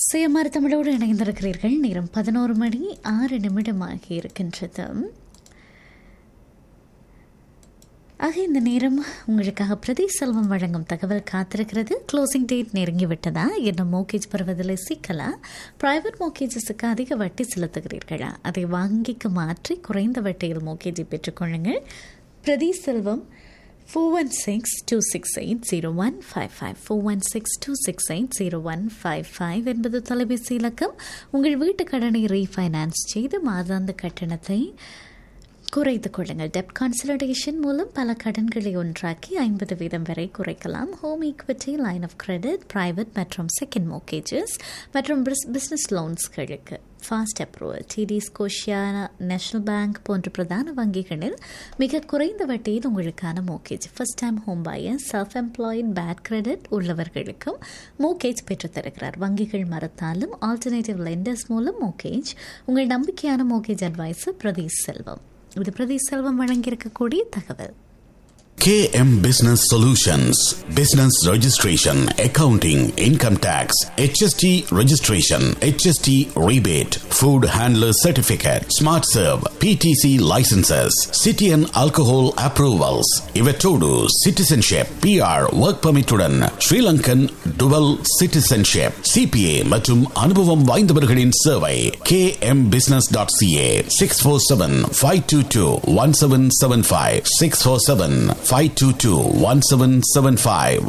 சுயமாறு தமிழோடு இணைந்திருக்கிறீர்கள் நேரம் பதினோரு மணி ஆறு நிமிடமாகி இருக்கின்றது ஆக இந்த நேரம் உங்களுக்காக பிரதி செல்வம் வழங்கும் தகவல் காத்திருக்கிறது க்ளோசிங் டேட் நெருங்கி விட்டதா என்ன மோக்கேஜ் பெறுவதில் சிக்கலா பிரைவேட் மோக்கேஜஸுக்கு அதிக வட்டி செலுத்துகிறீர்களா அதை வங்கிக்கு மாற்றி குறைந்த வட்டியில் மோக்கேஜை பெற்றுக்கொள்ளுங்கள் பிரதி Selvam four one six two six eight zero one five five four one six two six eight zero one five five என்பது தொலைபேசி இலக்கம் உங்கள் வீட்டு கடனை ரீஃபைனான்ஸ் செய்து மாதாந்த கட்டணத்தை குறைத்து கொள்ளுங்கள் டெப்ட் கான்சல்டேஷன் மூலம் பல கடன்களை ஒன்றாக்கி ஐம்பது வீதம் வரை குறைக்கலாம் home equity line of credit private மற்றும் செகண்ட் மோக்கேஜஸ் மற்றும் பிஸ்னஸ் லோன்ஸ்களுக்கு fast approval T D Scotia national bank போன்ற பிரதான வங்கிகளில் மிக குறைந்த வட்டியில் உங்களுக்கான mortgage first time home buyer self employed bad credit உள்ளவர்களுக்கும் மோக்கேஜ் பெற்றுத்தருகிறார் வங்கிகள் மறுத்தாலும் ஆல்டர்னேட்டிவ் லெண்டர்ஸ் மூலம் மோக்கேஜ் உங்கள் நம்பிக்கையான மோக்கேஜ் அட்வைசர் பிரதீஷ் செல்வம் இது பிரதீஷ் செல்வம் வழங்கியிருக்கக்கூடிய தகவல் KM Business Solutions Business Registration, Accounting, Income Tax, HST Registration, HST Rebate, Food Handler Certificate, Smart Serve, PTC Licenses, City and Alcohol Approvals, Ivetodu, Citizenship, PR, Work Permit உடன் Sri Lankan Dual Citizenship, CPA மற்றும் அனுபவம் வாய்ந்தவர்களின் சேவை kmbusiness.ca 647-522-1775 647 522-1775